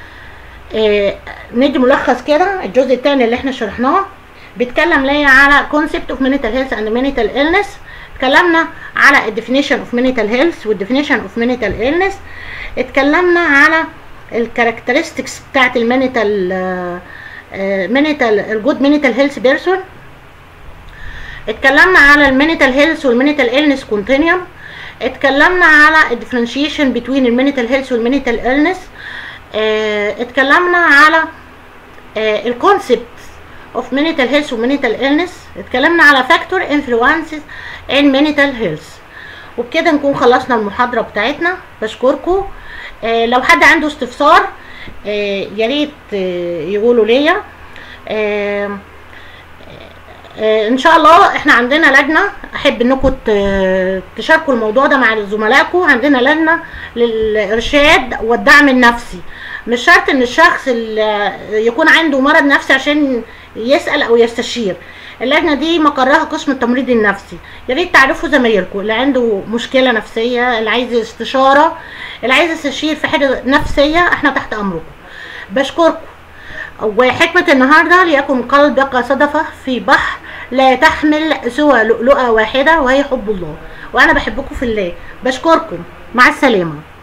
آه ندي ملخص كده الجزء الثاني اللي احنا شرحناه بيتكلم ليا على كونسبت اوف مينيتال هيلث اند مينيتال illness اتكلمنا على الديفينيشن اوف مينيتال هيلث والديفينيشن اوف مينيتال illness اتكلمنا على الكاركترستكس بتاعت المينيتال مينيتال الجود مينيتال هيلث بيرسون اتكلمنا على المينيتال هيلث والمينيتال illness كونتينيوم اتكلمنا على الديفرنشيشن بين المينيتال هيلث والمينيتال illness اه اتكلمنا على اه الكونسبت اوف mental health و mental illness اتكلمنا على factor influences in mental health وبكده نكون خلصنا المحاضرة بتاعتنا بشكركم اه لو حد عنده استفسار اه يا ريت اه يقولوا ليا اه آه ان شاء الله احنا عندنا لجنه احب انكم تشاركوا الموضوع ده مع زملائكم عندنا لجنه للارشاد والدعم النفسي مش شرط ان الشخص يكون عنده مرض نفسي عشان يسال او يستشير اللجنه دي مقرها قسم التمريض النفسي يا ريت تعرفوا زمايلكم اللي عنده مشكله نفسيه اللي عايز استشاره اللي عايز يستشير في حاجه نفسيه احنا تحت امركم بشكركم وحكمة النهاردة ليكن قلبك صدفة في بحر لا تحمل سوى لؤلؤة واحدة وهي حب الله وأنا بحبكم في الله بشكركم مع السلامة